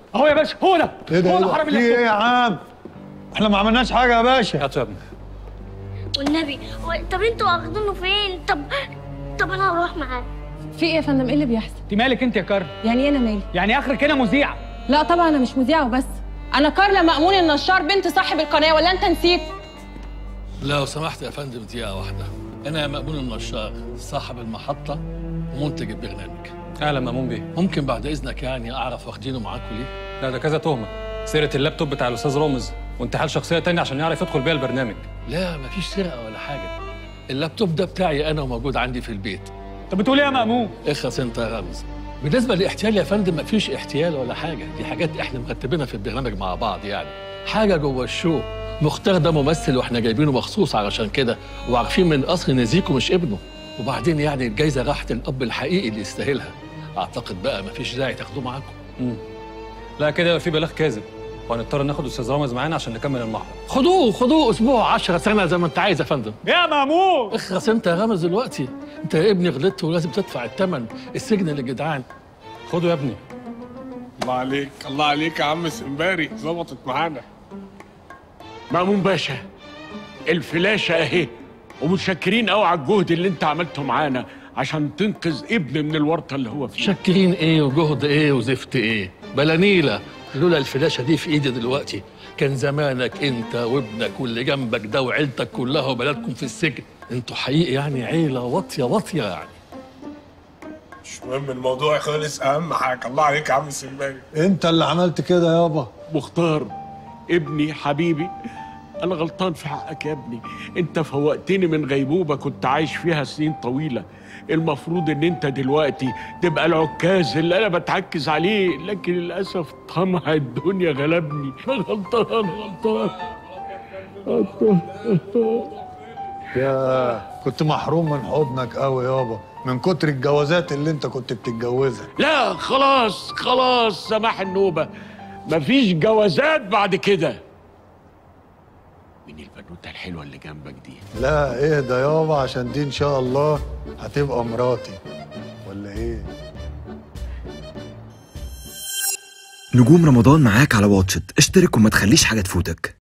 اهو يا باشا هو ده ايه ده هو ايه ده ده؟ حرامي في ايه اللابتوب يا عم احنا ما عملناش حاجه يا باشا هاتوا يا ابني والنبي هو- طب انتوا واخدينه فين طب طب انا هروح معاه في ايه يا فندم ايه اللي بيحصل انت مالك انت يا كار يعني ايه انا مالي يعني اخرك هنا مذيعه لا طبعا انا مش مذيعه وبس انا كارلا مأمون النشار بنت صاحب القناه ولا انت نسيت لو سمحت يا فندم دقيقة واحدة أنا مأمون النشار صاحب المحطة ومنتج البرنامج اهلا مامون بيه ممكن بعد إذنك يعني أعرف واخدينه معاكم ليه؟ لا ده كذا تهمه سيره اللابتوب بتاع الاستاذ رامز وانتحال شخصيه تانية عشان يعرف يدخل بيها البرنامج لا مفيش سرقة ولا حاجة اللابتوب ده بتاعي أنا وموجود عندي في البيت طب بتقول ايه يا مامون اخلص أنت يا رمز بالنسبة للاحتيال يا فندم مفيش احتيال ولا حاجة دي حاجات إحنا مرتبينها في البرنامج مع بعض يعني حاجة جوه الشو مختار ده ممثل واحنا جايبينه مخصوص علشان كده وعارفين من اصل نزيكو مش ابنه وبعدين يعني الجايزه راحت الاب الحقيقي اللي يستاهلها اعتقد بقى مفيش داعي تاخدوه معاكم لا كده يبقى في بلاغ كاذب وهنضطر ناخد استاذ رامز معانا عشان نكمل المحضر خدوه خدوه اسبوع 10 سنه زي ما انت عايز يا فندم يا مامون اخرس انت يا رامز دلوقتي انت يا ابني غلطت ولازم تدفع الثمن السجن للجدعان خده يا ابني الله عليك الله عليك يا عم سمباري ظبطت معانا مأمون باشا الفلاشة اهي ومتشكرين قوي على الجهد اللي انت عملته معانا عشان تنقذ ابن من الورطة اللي هو فيه شاكرين ايه وجهد ايه وزفت ايه بلانيلة لولا الفلاشه دي في ايدي دلوقتي كان زمانك انت وابنك واللي جنبك ده وعيلتك كلها وبلدكم في السجن انتوا حقيقي يعني عيله واطيه واطيه يعني مش مهم الموضوع خالص اهم حاجه الله عليك يا عم سمباري انت اللي عملت كده يابا مختار ابني حبيبي انا غلطان في حقك يا ابني انت فوقتني من غيبوبه كنت عايش فيها سنين طويله المفروض ان انت دلوقتي تبقى العكاز اللي انا بتعكز عليه لكن للاسف طمع الدنيا غلبني أنا غلطان غلطان غلطان يا كنت محروم من حضنك قوي يابا من كتر الجوازات اللي انت كنت بتتجوزها لا خلاص خلاص سماح النوبة مفيش جوازات بعد كده مين البنوتة الحلوة اللي جنبك دي؟ لا اهدى يابا عشان دي ان شاء الله هتبقى مراتي ولا ايه نجوم رمضان معاك على واتشت اشترك وما تخليش حاجة تفوتك